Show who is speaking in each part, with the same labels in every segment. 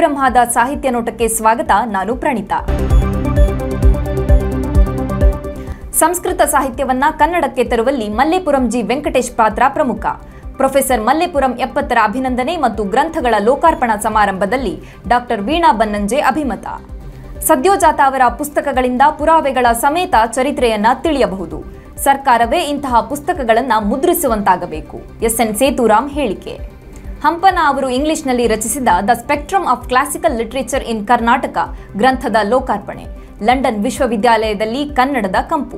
Speaker 1: ಸುಬ್ರಹ್ಮದ ಸಾಹಿತ್ಯ ನೋಟಕ್ಕೆ ಸ್ವಾಗತ ನಾನು ಪ್ರಣೀತಾ ಸಂಸ್ಕೃತ ಸಾಹಿತ್ಯವನ್ನ ಕನ್ನಡಕ್ಕೆ ತರುವಲ್ಲಿ ಮಲ್ಲೇಪುರಂ ಜಿ ವೆಂಕಟೇಶ್ ಪಾತ್ರ ಪ್ರಮುಖ ಪ್ರೊಫೆಸರ್ ಮಲ್ಲೇಪುರಂ ಎಪ್ಪತ್ತರ ಅಭಿನಂದನೆ ಮತ್ತು ಗ್ರಂಥಗಳ ಲೋಕಾರ್ಪಣಾ ಸಮಾರಂಭದಲ್ಲಿ ಡಾಕ್ಟರ್ ವೀಣಾ ಬನ್ನಂಜೆ ಅಭಿಮತ ಸದ್ಯೋಜಾತ ಅವರ ಪುಸ್ತಕಗಳಿಂದ ಪುರಾವೆಗಳ ಸಮೇತ ಚರಿತ್ರೆಯನ್ನ ತಿಳಿಯಬಹುದು ಸರ್ಕಾರವೇ ಇಂತಹ ಪುಸ್ತಕಗಳನ್ನು ಮುದ್ರಿಸುವಂತಾಗಬೇಕು ಎಸ್ಎನ್ ಸೇತುರಾಮ್ ಹೇಳಿಕೆ ಹಂಪನ ಅವರು ಇಂಗ್ಲಿಷ್ನಲ್ಲಿ ರಚಿಸಿದ the spectrum of classical literature in Karnataka ಗ್ರಂಥದ ಲೋಕಾರ್ಪಣೆ ಲಂಡನ್ ವಿಶ್ವವಿದ್ಯಾಲಯದಲ್ಲಿ ಕನ್ನಡದ ಕಂಪು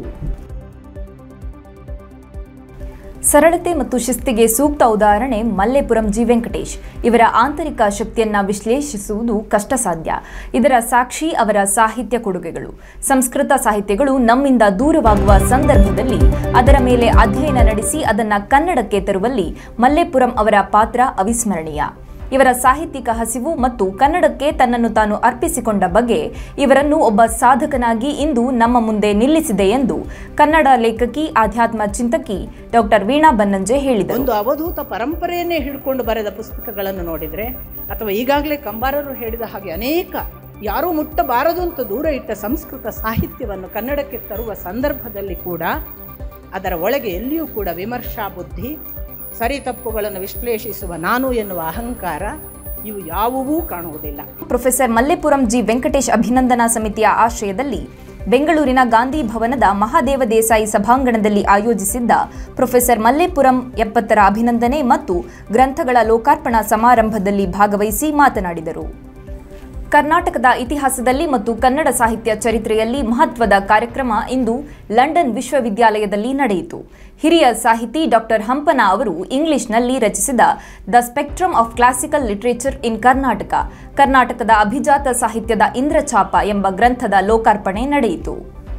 Speaker 1: ಸರಳತೆ ಮತ್ತು ಶಿಸ್ತಿಗೆ ಸೂಕ್ತ ಉದಾಹರಣೆ ಮಲ್ಲೇಪುರಂ ಜಿ ವೆಂಕಟೇಶ್ ಇವರ ಆಂತರಿಕ ಶಕ್ತಿಯನ್ನ ವಿಶ್ಲೇಷಿಸುವುದು ಕಷ್ಟ ಸಾಧ್ಯ ಇದರ ಸಾಕ್ಷಿ ಅವರ ಸಾಹಿತ್ಯ ಕೊಡುಗೆಗಳು ಸಂಸ್ಕೃತ ಸಾಹಿತ್ಯಗಳು ನಮ್ಮಿಂದ ದೂರವಾಗುವ ಸಂದರ್ಭದಲ್ಲಿ ಅದರ ಮೇಲೆ ಅಧ್ಯಯನ ನಡೆಸಿ ಅದನ್ನ ಕನ್ನಡಕ್ಕೆ ತರುವಲ್ಲಿ ಮಲ್ಲೇಪುರಂ ಅವರ ಪಾತ್ರ ಅವಿಸ್ಮರಣೀಯ ಇವರ ಸಾಹಿತ್ಯಿಕ ಹಸಿವು ಮತ್ತು ಕನ್ನಡಕ್ಕೆ ತನ್ನನ್ನು ತಾನು ಅರ್ಪಿಸಿಕೊಂಡ ಬಗ್ಗೆ ಇವರನ್ನು ಒಬ್ಬ ಸಾಧಕನಾಗಿ ಇಂದು ನಮ್ಮ ಮುಂದೆ ನಿಲ್ಲಿಸಿದೆ ಎಂದು ಕನ್ನಡ ಲೇಖಕಿ ಆಧ್ಯಾತ್ಮ ಚಿಂತಕಿ ಡಾಕ್ಟರ್ ವೀಣಾ ಬನ್ನಂಜೆ ಹೇಳಿದರು
Speaker 2: ಒಂದು ಅವಧೂತ ಪರಂಪರೆಯನ್ನೇ ಹಿಡ್ಕೊಂಡು ಬರೆದ ಪುಸ್ತಕಗಳನ್ನು ನೋಡಿದರೆ ಅಥವಾ ಈಗಾಗಲೇ ಕಂಬಾರರು ಹೇಳಿದ ಹಾಗೆ ಅನೇಕ ಯಾರೂ ಮುಟ್ಟಬಾರದು ಅಂತ ದೂರ ಇಟ್ಟ ಸಂಸ್ಕೃತ ಸಾಹಿತ್ಯವನ್ನು ಕನ್ನಡಕ್ಕೆ ತರುವ ಸಂದರ್ಭದಲ್ಲಿ ಕೂಡ ಅದರ ಒಳಗೆ ಎಲ್ಲಿಯೂ ಕೂಡ ವಿಮರ್ಶಾ ಬುದ್ಧಿ ಸರಿ ತಪ್ಪುಗಳನ್ನು ವಿಶ್ಲೇಷಿಸುವ ನಾನು ಎನ್ನುವ ಅಹಂಕಾರ ಇವು ಯಾವುವೂ ಕಾಣುವುದಿಲ್ಲ
Speaker 1: ಪ್ರೊಫೆಸರ್ ಮಲ್ಲೇಪುರಂ ಜಿ ವೆಂಕಟೇಶ್ ಅಭಿನಂದನಾ ಸಮಿತಿಯ ಆಶ್ರಯದಲ್ಲಿ ಬೆಂಗಳೂರಿನ ಗಾಂಧಿ ಭವನದ ಮಹಾದೇವ ದೇಸಾಯಿ ಸಭಾಂಗಣದಲ್ಲಿ ಆಯೋಜಿಸಿದ್ದ ಪ್ರೊಫೆಸರ್ ಮಲ್ಲೇಪುರಂ ಎಪ್ಪತ್ತರ ಅಭಿನಂದನೆ ಮತ್ತು ಗ್ರಂಥಗಳ ಲೋಕಾರ್ಪಣಾ ಸಮಾರಂಭದಲ್ಲಿ ಭಾಗವಹಿಸಿ ಮಾತನಾಡಿದರು ಕರ್ನಾಟಕದ ಇತಿಹಾಸದಲ್ಲಿ ಮತ್ತು ಕನ್ನಡ ಸಾಹಿತ್ಯ ಚರಿತ್ರೆಯಲ್ಲಿ ಮಹತ್ವದ ಕಾರ್ಯಕ್ರಮ ಇಂದು ಲಂಡನ್ ವಿಶ್ವವಿದ್ಯಾಲಯದಲ್ಲಿ ನಡೆಯಿತು ಹಿರಿಯ ಸಾಹಿತಿ ಡಾಕ್ಟರ್ ಹಂಪನ ಅವರು ಇಂಗ್ಲಿಷ್ನಲ್ಲಿ ರಚಿಸಿದ the spectrum of classical literature in Karnataka ಕರ್ನಾಟಕದ ಅಭಿಜಾತ ಸಾಹಿತ್ಯದ ಇಂದ್ರಛಾಪ ಎಂಬ ಗ್ರಂಥದ ಲೋಕಾರ್ಪಣೆ ನಡೆಯಿತು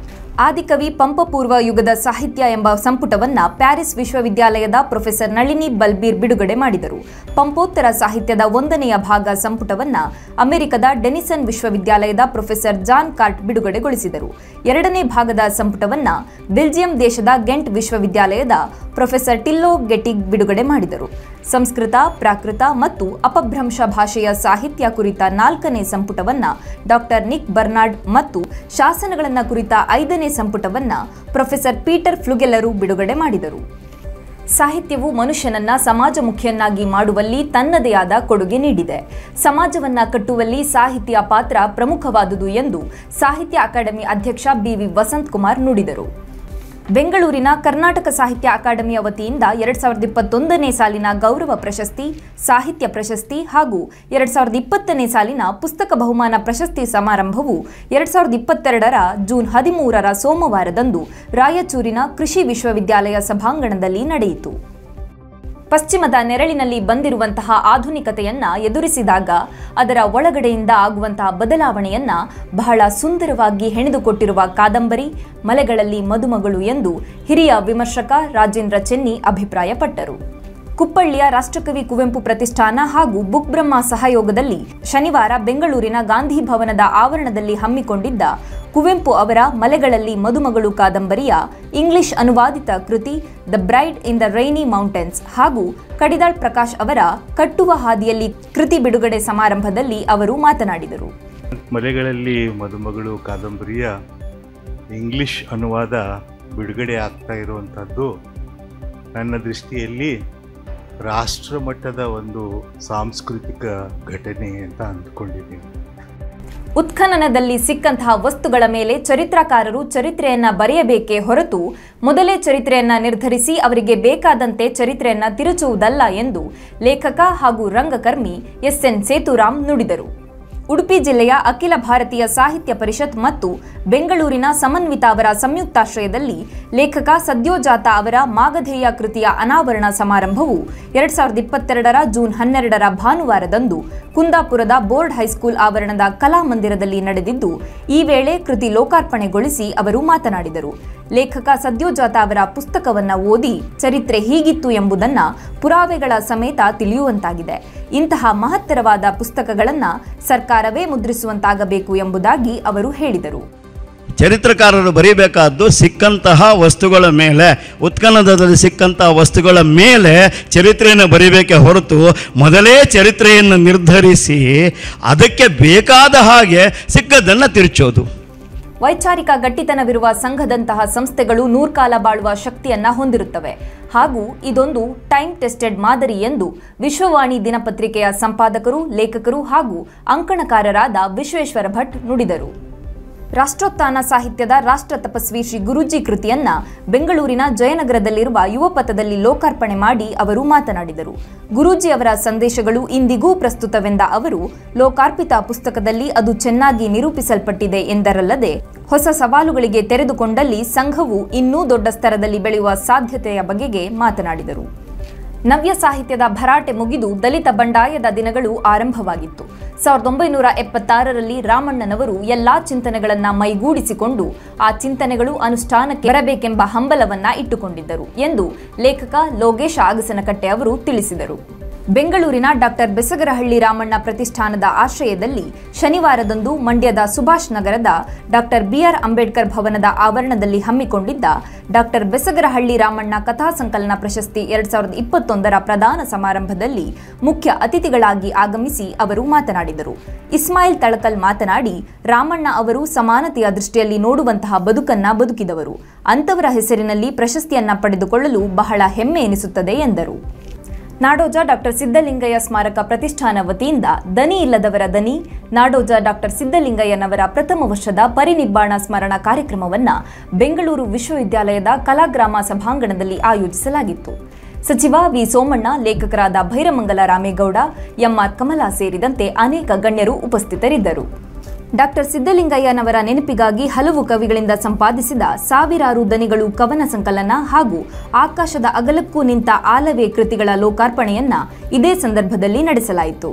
Speaker 1: ಆದಿಕವಿ ಪಂಪಪೂರ್ವ ಯುಗದ ಸಾಹಿತ್ಯ ಎಂಬ ಸಂಪುಟವನ್ನ ಪ್ಯಾರಿಸ್ ವಿಶ್ವವಿದ್ಯಾಲಯದ ಪ್ರೊಫೆಸರ್ ನಳಿನಿ ಬಲ್ಬೀರ್ ಬಿಡುಗಡೆ ಮಾಡಿದರು ಪಂಪೋತ್ತರ ಸಾಹಿತ್ಯದ ಒಂದನೆಯ ಭಾಗ ಸಂಪುಟವನ್ನ ಅಮೆರಿಕದ ಡೆನಿಸನ್ ವಿಶ್ವವಿದ್ಯಾಲಯದ ಪ್ರೊಫೆಸರ್ ಜಾನ್ ಕಾರ್ಟ್ ಬಿಡುಗಡೆಗೊಳಿಸಿದರು ಎರಡನೇ ಭಾಗದ ಸಂಪುಟವನ್ನ ಬೆಲ್ಜಿಯಂ ದೇಶದ ಗೆಂಟ್ ವಿಶ್ವವಿದ್ಯಾಲಯದ ಪ್ರೊಫೆಸರ್ ಟಿಲ್ಲೋ ಗೆಟಿಗ್ ಬಿಡುಗಡೆ ಮಾಡಿದರು ಸಂಸ್ಕೃತ ಪ್ರಾಕೃತ ಮತ್ತು ಅಪಭ್ರಂಶ ಭಾಷೆಯ ಸಾಹಿತ್ಯ ಕುರಿತ ನಾಲ್ಕನೇ ಸಂಪುಟವನ್ನ ಡಾಕ್ಟರ್ ನಿಕ್ ಬರ್ನಾರ್ಡ್ ಮತ್ತು ಶಾಸನಗಳನ್ನ ಕುರಿತ ಐದನೇ ಸಂಪುಟವನ್ನ ಪ್ರೊಫೆಸರ್ ಪೀಟರ್ ಫ್ಲುಗೆಲ್ಲರು ಬಿಡುಗಡೆ ಮಾಡಿದರು ಸಾಹಿತ್ಯವು ಮನುಷ್ಯನನ್ನ ಸಮಾಜಮುಖಿಯನ್ನಾಗಿ ಮಾಡುವಲ್ಲಿ ತನ್ನದೇ ಆದ ಕೊಡುಗೆ ನೀಡಿದೆ ಸಮಾಜವನ್ನ ಕಟ್ಟುವಲ್ಲಿ ಸಾಹಿತ್ಯ ಪಾತ್ರ ಪ್ರಮುಖವಾದುದು ಎಂದು ಸಾಹಿತ್ಯ ಅಕಾಡೆಮಿ ಅಧ್ಯಕ್ಷ ಬಿವಿ ವಸಂತ್ ಕುಮಾರ್ ನುಡಿದರು ಬೆಂಗಳೂರಿನ ಕರ್ನಾಟಕ ಸಾಹಿತ್ಯ ಅಕಾಡೆಮಿಯ ವತಿಯಿಂದ ಎರಡ್ ಸಾವಿರದ ಇಪ್ಪತ್ತೊಂದನೇ ಸಾಲಿನ ಗೌರವ ಪ್ರಶಸ್ತಿ ಸಾಹಿತ್ಯ ಪ್ರಶಸ್ತಿ ಹಾಗೂ ಎರಡ್ ಸಾವಿರದ ಇಪ್ಪತ್ತನೇ ಸಾಲಿನ ಪುಸ್ತಕ ಬಹುಮಾನ ಪ್ರಶಸ್ತಿ ಸಮಾರಂಭವು ಎರಡ್ ಸಾವಿರದ ಇಪ್ಪತ್ತೆರಡರ ಜೂನ್ ಹದಿಮೂರರ ಸೋಮವಾರದಂದು ರಾಯಚೂರಿನ ಕೃಷಿ ವಿಶ್ವವಿದ್ಯಾಲಯ ಸಭಾಂಗಣದಲ್ಲಿ ನಡೆಯಿತು ಪಶ್ಚಿಮದ ನೆರಳಿನಲ್ಲಿ ಬಂದಿರುವಂತಹ ಆಧುನಿಕತೆಯನ್ನ ಎದುರಿಸಿದಾಗ ಅದರ ಒಳಗಡೆಯಿಂದ ಆಗುವಂತಹ ಬದಲಾವಣೆಯನ್ನ ಬಹಳ ಸುಂದರವಾಗಿ ಹೆಣೆದುಕೊಟ್ಟಿರುವ ಕಾದಂಬರಿ ಮಲೆಗಳಲ್ಲಿ ಮದುಮಗಳು ಎಂದು ಹಿರಿಯ ವಿಮರ್ಶಕ ರಾಜೇಂದ್ರ ಚೆನ್ನಿ ಅಭಿಪ್ರಾಯಪಟ್ಟರು ಕುಪ್ಪಳ್ಳಿಯ ರಾಷ್ಟ್ರಕವಿ ಕುವೆಂಪು ಪ್ರತಿಷ್ಠಾನ ಹಾಗೂ ಬುಕ್ ಬ್ರಹ್ಮ ಸಹಯೋಗದಲ್ಲಿ ಶನಿವಾರ ಬೆಂಗಳೂರಿನ ಗಾಂಧಿ ಭವನದ ಆವರಣದಲ್ಲಿ ಹಮ್ಮಿಕೊಂಡಿದ್ದ ಕುವೆಂಪು ಅವರ ಮಲೆಗಳಲ್ಲಿ ಮದುಮಗಳು ಕಾದಂಬರಿಯ ಇಂಗ್ಲಿಷ್ ಅನುವಾದಿತ ಕೃತಿ the bride in the rainy mountains ಹಾಗೂ ಕಡಿದಾಳ್ ಪ್ರಕಾಶ್ ಅವರ ಕಟ್ಟುವ ಹಾದಿಯಲ್ಲಿ ಕೃತಿ ಬಿಡುಗಡೆ ಸಮಾರಂಭದಲ್ಲಿ ಅವರು ಮಾತನಾಡಿದರು
Speaker 3: ಮಲೆಗಳಲ್ಲಿ ಮದುಮಗಳು ಕಾದಂಬರಿಯ ಇಂಗ್ಲಿಷ್ ಅನುವಾದ ಬಿಡುಗಡೆ ಆಗ್ತಾ ಇರುವಂಥದ್ದು ನನ್ನ ದೃಷ್ಟಿಯಲ್ಲಿ ರಾಷ್ಟ್ರ ಮಟ್ಟದ ಒಂದು ಸಾಂಸ್ಕೃತಿಕ ಘಟನೆ ಅಂತ ಅಂದ್ಕೊಂಡಿದ್ದೀನಿ
Speaker 1: ಉತ್ಖನನದಲ್ಲಿ ಸಿಕ್ಕಂತಹ ವಸ್ತುಗಳ ಮೇಲೆ ಚರಿತ್ರಕಾರರು ಚರಿತ್ರೆಯನ್ನ ಬರೆಯಬೇಕೇ ಹೊರತು ಮೊದಲೇ ಚರಿತ್ರೆಯನ್ನ ನಿರ್ಧರಿಸಿ ಅವರಿಗೆ ಬೇಕಾದಂತೆ ಚರಿತ್ರೆಯನ್ನ ತಿರುಚುವುದಲ್ಲ ಎಂದು ಲೇಖಕ ಹಾಗೂ ರಂಗಕರ್ಮಿ ಎಸ್ಎನ್ ಸೇತುರಾಮ್ ನುಡಿದರು ಉಡುಪಿ ಜಿಲ್ಲೆಯ ಅಖಿಲ ಭಾರತೀಯ ಸಾಹಿತ್ಯ ಪರಿಷತ್ ಮತ್ತು ಬೆಂಗಳೂರಿನ ಸಮನ್ವಿತ ಅವರ ಸಂಯುಕ್ತಾಶ್ರಯದಲ್ಲಿ ಲೇಖಕ ಸದ್ಯೋಜಾತ ಅವರ ಮಾಗಧೇಯ ಕೃತಿಯ ಅನಾವರಣ ಸಮಾರಂಭವು ಎರಡ್ ಸಾವಿರದ ಇಪ್ಪತ್ತೆರಡರ ಜೂನ್ ಹನ್ನೆರಡರ ಭಾನುವಾರದಂದು ಕುಂದಾಪುರದ ಬೋರ್ಡ್ ಹೈಸ್ಕೂಲ್ ಆವರಣದ ಕಲಾಮಂದಿರದಲ್ಲಿ ನಡೆದಿದ್ದು ಈ ವೇಳೆ ಕೃತಿ ಲೋಕಾರ್ಪಣೆಗೊಳಿಸಿ ಅವರು ಮಾತನಾಡಿದರು ಲೇಖಕ ಸದ್ಯೋಜಾತ ಅವರ ಪುಸ್ತಕವನ್ನ ಓದಿ ಚರಿತ್ರೆ ಹೀಗಿತ್ತು ಎಂಬುದನ್ನ ಪುರಾವೆಗಳ ಸಮೇತ ತಿಳಿಯುವಂತಾಗಿದೆ ಇಂತಹ ಮಹತ್ತರವಾದ ಪುಸ್ತಕಗಳನ್ನ ಸರ್ಕಾರವೇ ಮುದ್ರಿಸುವಂತಾಗಬೇಕು ಎಂಬುದಾಗಿ ಅವರು ಹೇಳಿದರು
Speaker 4: ಚರಿತ್ರಕಾರರು ಬರೀಬೇಕಾದ್ದು ಸಿಕ್ಕಂತಹ ವಸ್ತುಗಳ ಮೇಲೆ ಉತ್ಖನನದಲ್ಲಿ ಸಿಕ್ಕಂತಹ ವಸ್ತುಗಳ ಮೇಲೆ ಚರಿತ್ರೆಯನ್ನು ಬರೀಬೇಕೆ ಹೊರತು ಮೊದಲೇ ಚರಿತ್ರೆಯನ್ನು ನಿರ್ಧರಿಸಿ ಅದಕ್ಕೆ ಬೇಕಾದ ಹಾಗೆ ಸಿಕ್ಕದ್ದನ್ನು ತಿರುಚೋದು
Speaker 1: ವೈಚಾರಿಕ ಗಟ್ಟಿತನವಿರುವ ಸಂಘದಂತಹ ಸಂಸ್ಥೆಗಳು ನೂರ್ಕಾಲ ಬಾಳುವ ಶಕ್ತಿಯನ್ನ ಹೊಂದಿರುತ್ತವೆ ಹಾಗೂ ಇದೊಂದು ಟೈಮ್ ಟೆಸ್ಟೆಡ್ ಮಾದರಿ ಎಂದು ವಿಶ್ವವಾಣಿ ದಿನಪತ್ರಿಕೆಯ ಸಂಪಾದಕರು ಲೇಖಕರು ಹಾಗೂ ಅಂಕಣಕಾರರಾದ ವಿಶ್ವೇಶ್ವರ ಭಟ್ ನುಡಿದರು ರಾಷ್ಟ್ರೋತ್ಥಾನ ಸಾಹಿತ್ಯದ ರಾಷ್ಟ್ರ ತಪಸ್ವಿ ಶ್ರೀ ಗುರೂಜಿ ಕೃತಿಯನ್ನ ಬೆಂಗಳೂರಿನ ಜಯನಗರದಲ್ಲಿರುವ ಯುವಪಥದಲ್ಲಿ ಲೋಕಾರ್ಪಣೆ ಮಾಡಿ ಅವರು ಮಾತನಾಡಿದರು ಗುರೂಜಿ ಅವರ ಸಂದೇಶಗಳು ಇಂದಿಗೂ ಪ್ರಸ್ತುತವೆಂದ ಅವರು ಲೋಕಾರ್ಪಿತ ಪುಸ್ತಕದಲ್ಲಿ ಅದು ಚೆನ್ನಾಗಿ ನಿರೂಪಿಸಲ್ಪಟ್ಟಿದೆ ಎಂದರಲ್ಲದೆ ಹೊಸ ಸವಾಲುಗಳಿಗೆ ತೆರೆದುಕೊಂಡಲ್ಲಿ ಸಂಘವು ಇನ್ನೂ ದೊಡ್ಡ ಸ್ತರದಲ್ಲಿ ಬೆಳೆಯುವ ಸಾಧ್ಯತೆಯ ಬಗೆಗೆ ಮಾತನಾಡಿದರು ನವ್ಯ ಸಾಹಿತ್ಯದ ಭರಾಟೆ ಮುಗಿದು ದಲಿತ ಬಂಡಾಯದ ದಿನಗಳು ಆರಂಭವಾಗಿತ್ತು ಸಾವಿರದ ಒಂಬೈನೂರ ಎಪ್ಪತ್ತಾರರಲ್ಲಿ ರಾಮಣ್ಣನವರು ಎಲ್ಲಾ ಚಿಂತನೆಗಳನ್ನ ಮೈಗೂಡಿಸಿಕೊಂಡು ಆ ಚಿಂತನೆಗಳು ಅನುಷ್ಠಾನಕ್ಕೆ ಬರಬೇಕೆಂಬ ಹಂಬಲವನ್ನ ಇಟ್ಟುಕೊಂಡಿದ್ದರು ಎಂದು ಲೇಖಕ ಲೋಗೇಶ ಅಗಸನಕಟ್ಟೆ ಅವರು ತಿಳಿಸಿದರು ಬೆಂಗಳೂರಿನ ಡಾಕ್ಟರ್ ಬೆಸಗರಹಳ್ಳಿ ರಾಮಣ್ಣ ಪ್ರತಿಷ್ಠಾನದ ಆಶ್ರಯದಲ್ಲಿ ಶನಿವಾರದಂದು ಮಂಡ್ಯದ ಸುಭಾಷ್ ನಗರದ ಡಾಕ್ಟರ್ ಬಿಆರ್ ಅಂಬೇಡ್ಕರ್ ಭವನದ ಆವರಣದಲ್ಲಿ ಹಮ್ಮಿಕೊಂಡಿದ್ದ ಡಾಕ್ಟರ್ ಬೆಸಗರಹಳ್ಳಿ ರಾಮಣ್ಣ ಕಥಾ ಸಂಕಲನ ಪ್ರಶಸ್ತಿ ಎರಡ್ ಸಾವಿರದ ಇಪ್ಪತ್ತೊಂದರ ಪ್ರದಾನ ಸಮಾರಂಭದಲ್ಲಿ ಮುಖ್ಯ ಅತಿಥಿಗಳಾಗಿ ಆಗಮಿಸಿ ಅವರು ಮಾತನಾಡಿದರು ಇಸ್ಮಾಯಿಲ್ ತಳಕಲ್ ಮಾತನಾಡಿ ರಾಮಣ್ಣ ಅವರು ಸಮಾನತೆಯ ದೃಷ್ಟಿಯಲ್ಲಿ ನೋಡುವಂತಹ ಬದುಕನ್ನ ಬದುಕಿದವರು ಅಂತವರ ಹೆಸರಿನಲ್ಲಿ ಪ್ರಶಸ್ತಿಯನ್ನ ಪಡೆದುಕೊಳ್ಳಲು ಬಹಳ ಹೆಮ್ಮೆ ಎನಿಸುತ್ತದೆ ಎಂದರು ನಾಡೋಜ ಡಾಕ್ಟರ್ ಸಿದ್ದಲಿಂಗಯ್ಯ ಸ್ಮಾರಕ ಪ್ರತಿಷ್ಠಾನ ವತಿಯಿಂದ ದನಿ ಇಲ್ಲದವರ ದನಿ ನಾಡೋಜ ಡಾಕ್ಟರ್ ಸಿದ್ದಲಿಂಗಯ್ಯನವರ ಪ್ರಥಮ ವರ್ಷದ ಪರಿನಿಬ್ಬಾಣ ಸ್ಮರಣ ಕಾರ್ಯಕ್ರಮವನ್ನ ಬೆಂಗಳೂರು ವಿಶ್ವವಿದ್ಯಾಲಯದ ಕಲಾಗ್ರಾಮ ಸಭಾಂಗಣದಲ್ಲಿ ಆಯೋಜಿಸಲಾಗಿತ್ತು ಸಚಿವ ವಿ ಸೋಮಣ್ಣ ಲೇಖಕರಾದ ಭೈರಮಂಗಲ ರಾಮೇಗೌಡ ಎಂಆರ್ ಕಮಲಾ ಸೇರಿದಂತೆ ಅನೇಕ ಗಣ್ಯರು ಉಪಸ್ಥಿತರಿದ್ದರು ಡಾಕ್ಟರ್ ಸಿದ್ದಲಿಂಗಯ್ಯನವರ ನೆನಪಿಗಾಗಿ ಹಲವು ಕವಿಗಳಿಂದ ಸಂಪಾದಿಸಿದ ಸಾವಿರಾರು ದನಿಗಳು ಕವನ ಸಂಕಲನ ಹಾಗೂ ಆಕಾಶದ ಅಗಲಕ್ಕೂ ನಿಂತ ಆಲವೇ ಕೃತಿಗಳ ಲೋಕಾರ್ಪಣೆಯನ್ನ ಇದೇ ಸಂದರ್ಭದಲ್ಲಿ ನಡೆಸಲಾಯಿತು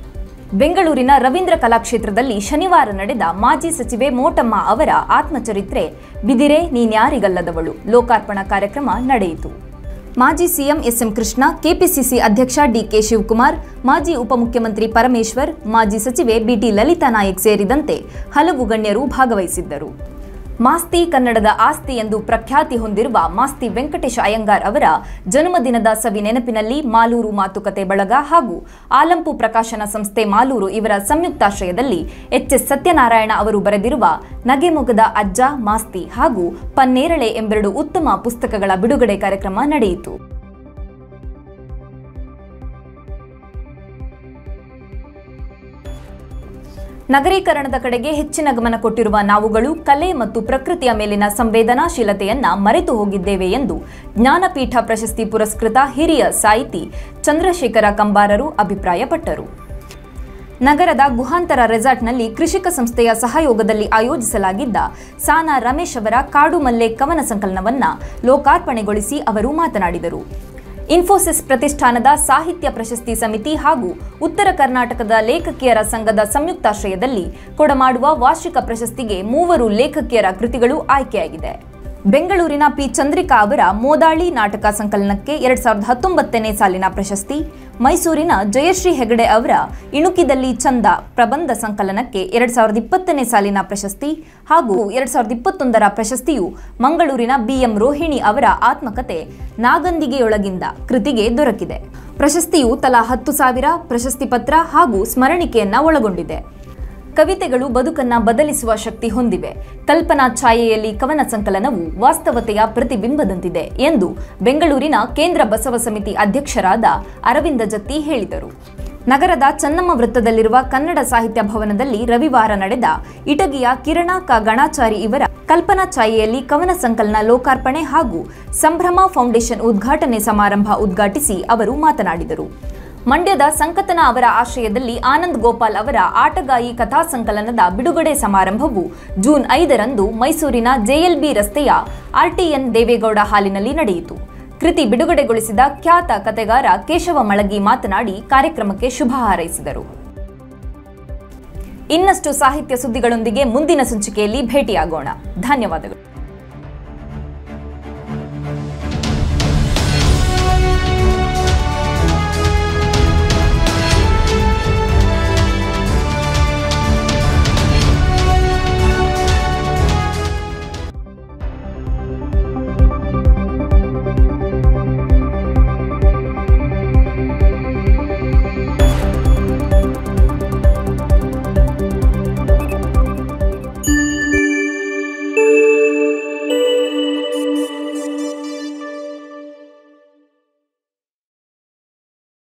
Speaker 1: ಬೆಂಗಳೂರಿನ ರವೀಂದ್ರ ಕಲಾಕ್ಷೇತ್ರದಲ್ಲಿ ಶನಿವಾರ ನಡೆದ ಮಾಜಿ ಸಚಿವೆ ಮೋಟಮ್ಮ ಅವರ ಆತ್ಮಚರಿತ್ರೆ ಬಿದಿರೆ ನೀನ್ಯಾರಿಗಲ್ಲದವಳು ಲೋಕಾರ್ಪಣಾ ಕಾರ್ಯಕ್ರಮ ನಡೆಯಿತು ಮಾಜಿ ಸಿಎಂ ಎಸ್ಎಂ ಕೃಷ್ಣ ಕೆಪಿಸಿಸಿ ಅಧ್ಯಕ್ಷ ಡಿಕೆ ಶಿವಕುಮಾರ್ ಮಾಜಿ ಉಪಮುಖ್ಯಮಂತ್ರಿ ಪರಮೇಶ್ವರ್ ಮಾಜಿ ಸಚಿವೆ ಬಿಟಿ ಲಲಿತಾ ನಾಯಕ್ ಸೇರಿದಂತೆ ಹಲವು ಗಣ್ಯರು ಭಾಗವಹಿಸಿದ್ದರು ಮಾಸ್ತಿ ಕನ್ನಡದ ಆಸ್ತಿ ಎಂದು ಪ್ರಖ್ಯಾತಿ ಹೊಂದಿರುವ ಮಾಸ್ತಿ ವೆಂಕಟೇಶ ಅಯ್ಯಂಗಾರ್ ಅವರ ಜನ್ಮದಿನದ ಸವಿ ನೆನಪಿನಲ್ಲಿ ಮಾಲೂರು ಮಾತುಕತೆ ಬಳಗ ಹಾಗೂ ಆಲಂಪು ಪ್ರಕಾಶನ ಸಂಸ್ಥೆ ಮಾಲೂರು ಇವರ ಸಂಯುಕ್ತಾಶ್ರಯದಲ್ಲಿ ಎಚ್ಎಸ್ ಸತ್ಯನಾರಾಯಣ ಅವರು ಬರೆದಿರುವ ನಗೆಮೊಗದ ಅಜ್ಜ ಮಾಸ್ತಿ ಹಾಗೂ ಪನ್ನೇರಳೆ ಎಂಬೆರಡು ಉತ್ತಮ ಪುಸ್ತಕಗಳ ಬಿಡುಗಡೆ ಕಾರ್ಯಕ್ರಮ ನಡೆಯಿತು ನಗರೀಕರಣದ ಕಡೆಗೆ ಹೆಚ್ಚಿನ ಗಮನ ಕೊಟ್ಟಿರುವ ನಾವುಗಳು ಕಲೆ ಮತ್ತು ಪ್ರಕೃತಿಯ ಮೇಲಿನ ಸಂವೇದನಾಶೀಲತೆಯನ್ನ ಮರೆತು ಹೋಗಿದ್ದೇವೆ ಎಂದು ಜ್ಞಾನಪೀಠ ಪ್ರಶಸ್ತಿ ಪುರಸ್ಕೃತ ಹಿರಿಯ ಸಾಹಿತಿ ಚಂದ್ರಶೇಖರ ಕಂಬಾರರು ಅಭಿಪ್ರಾಯಪಟ್ಟರು ನಗರದ ಗುಹಾಂತರ ರೆಸಾರ್ಟ್ನಲ್ಲಿ ಕೃಷಿಕ ಸಂಸ್ಥೆಯ ಸಹಯೋಗದಲ್ಲಿ ಆಯೋಜಿಸಲಾಗಿದ್ದ ಸಾನಾ ರಮೇಶ್ ಅವರ ಕಾಡು ಮಲ್ಲೆ ಕವನ ಸಂಕಲನವನ್ನ ಲೋಕಾರ್ಪಣೆಗೊಳಿಸಿ ಅವರು ಮಾತನಾಡಿದರು ಇನ್ಫೋಸಿಸ್ ಪ್ರತಿಷ್ಠಾನದ ಸಾಹಿತ್ಯ ಪ್ರಶಸ್ತಿ ಸಮಿತಿ ಹಾಗೂ ಉತ್ತರ ಕರ್ನಾಟಕದ ಲೇಖಕಿಯರ ಸಂಘದ ಸಂಯುಕ್ತಾಶ್ರಯದಲ್ಲಿ ಕೊಡಮಾಡುವ ವಾರ್ಷಿಕ ಪ್ರಶಸ್ತಿಗೆ ಮೂವರು ಲೇಖಕಿಯರ ಕೃತಿಗಳು ಆಯ್ಕೆಯಾಗಿದೆ ಬೆಂಗಳೂರಿನ ಪಿ ಚಂದ್ರಿಕಾ ಅವರ ಮೋದಾಳಿ ನಾಟಕ ಸಂಕಲನಕ್ಕೆ ಎರಡ್ ಸಾವಿರದ ಹತ್ತೊಂಬತ್ತನೇ ಸಾಲಿನ ಪ್ರಶಸ್ತಿ ಮೈಸೂರಿನ ಜಯಶ್ರೀ ಹೆಗಡೆ ಅವರ ಇಣುಕಿದಲ್ಲಿ ಚಂದ ಪ್ರಬಂಧ ಸಂಕಲನಕ್ಕೆ ಎರಡ್ ಸಾವಿರದ ಇಪ್ಪತ್ತನೇ ಸಾಲಿನ ಪ್ರಶಸ್ತಿ ಹಾಗೂ ಎರಡ್ ಸಾವಿರದ ಇಪ್ಪತ್ತೊಂದರ ಪ್ರಶಸ್ತಿಯು ಮಂಗಳೂರಿನ ಬಿಎಂ ರೋಹಿಣಿ ಅವರ ಆತ್ಮಕತೆ ನಾಗಂದಿಗೆಯೊಳಗಿಂದ ಕೃತಿಗೆ ದೊರಕಿದೆ ಪ್ರಶಸ್ತಿಯು ತಲಾ ಹತ್ತು ಸಾವಿರ ಪ್ರಶಸ್ತಿ ಪತ್ರ ಹಾಗೂ ಸ್ಮರಣಿಕೆಯನ್ನ ಒಳಗೊಂಡಿದೆ ಕವಿತೆಗಳು ಬದುಕನ್ನ ಬದಲಿಸುವ ಶಕ್ತಿ ಹೊಂದಿವೆ ಕಲ್ಪನಾ ಛಾಯೆಯಲ್ಲಿ ಕವನ ಸಂಕಲನವು ವಾಸ್ತವತೆಯ ಪ್ರತಿಬಿಂಬದಂತಿದೆ ಎಂದು ಬೆಂಗಳೂರಿನ ಕೇಂದ್ರ ಬಸವ ಸಮಿತಿ ಅಧ್ಯಕ್ಷರಾದ ಅರವಿಂದ ಜತ್ತಿ ಹೇಳಿದರು ನಗರದ ಚನ್ನಮ್ಮ ವೃತ್ತದಲ್ಲಿರುವ ಕನ್ನಡ ಸಾಹಿತ್ಯ ಭವನದಲ್ಲಿ ರವಿವಾರ ನಡೆದ ಇಟಗಿಯ ಕಿರಣ ಕ ಗಣಾಚಾರಿ ಇವರ ಕಲ್ಪನಾ ಛಾಯೆಯಲ್ಲಿ ಕವನ ಸಂಕಲನ ಲೋಕಾರ್ಪಣೆ ಹಾಗೂ ಸಂಭ್ರಮ ಫೌಂಡೇಶನ್ ಉದ್ಘಾಟನೆ ಸಮಾರಂಭ ಉದ್ಘಾಟಿಸಿ ಅವರು ಮಾತನಾಡಿದರು ಮಂಡ್ಯದ ಸಂಕತನ ಅವರ ಆಶ್ರಯದಲ್ಲಿ ಆನಂದ್ ಗೋಪಾಲ್ ಅವರ ಆಟಗಾಯಿ ಕಥಾ ಸಂಕಲನದ ಬಿಡುಗಡೆ ಸಮಾರಂಭವು ಜೂನ್ ಐದರಂದು ಮೈಸೂರಿನ ಜೆಎಲ್ಬಿ ರಸ್ತೆಯ ಆರ್ಟಿಎನ್ ದೇವೇಗೌಡ ಹಾಲಿನಲ್ಲಿ ನಡೆಯಿತು ಕೃತಿ ಬಿಡುಗಡೆಗೊಳಿಸಿದ ಖ್ಯಾತ ಕತೆಗಾರ ಕೇಶವ ಮಳಗಿ ಮಾತನಾಡಿ ಕಾರ್ಯಕ್ರಮಕ್ಕೆ ಶುಭ ಹಾರೈಸಿದರು ಇನ್ನಷ್ಟು ಸಾಹಿತ್ಯ ಸುದ್ದಿಗಳೊಂದಿಗೆ ಮುಂದಿನ ಸಂಚಿಕೆಯಲ್ಲಿ ಭೇಟಿಯಾಗೋಣ ಧನ್ಯವಾದಗಳು